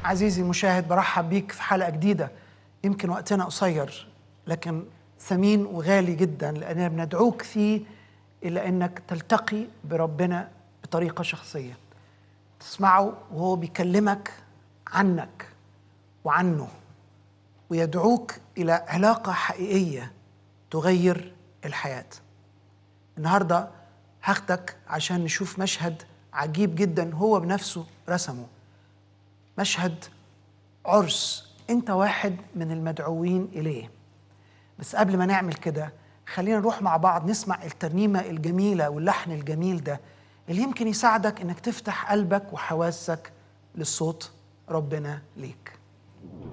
عزيزي المشاهد برحب بيك في حلقة جديدة يمكن وقتنا قصير لكن ثمين وغالي جدا لأننا بندعوك فيه إلى أنك تلتقي بربنا بطريقة شخصية تسمعه وهو بيكلمك عنك وعنه ويدعوك إلى علاقة حقيقية تغير الحياة النهاردة هاخدك عشان نشوف مشهد عجيب جدا هو بنفسه رسمه مشهد عرس انت واحد من المدعوين اليه بس قبل ما نعمل كده خلينا نروح مع بعض نسمع الترنيمه الجميله واللحن الجميل ده اللي يمكن يساعدك انك تفتح قلبك وحواسك للصوت ربنا ليك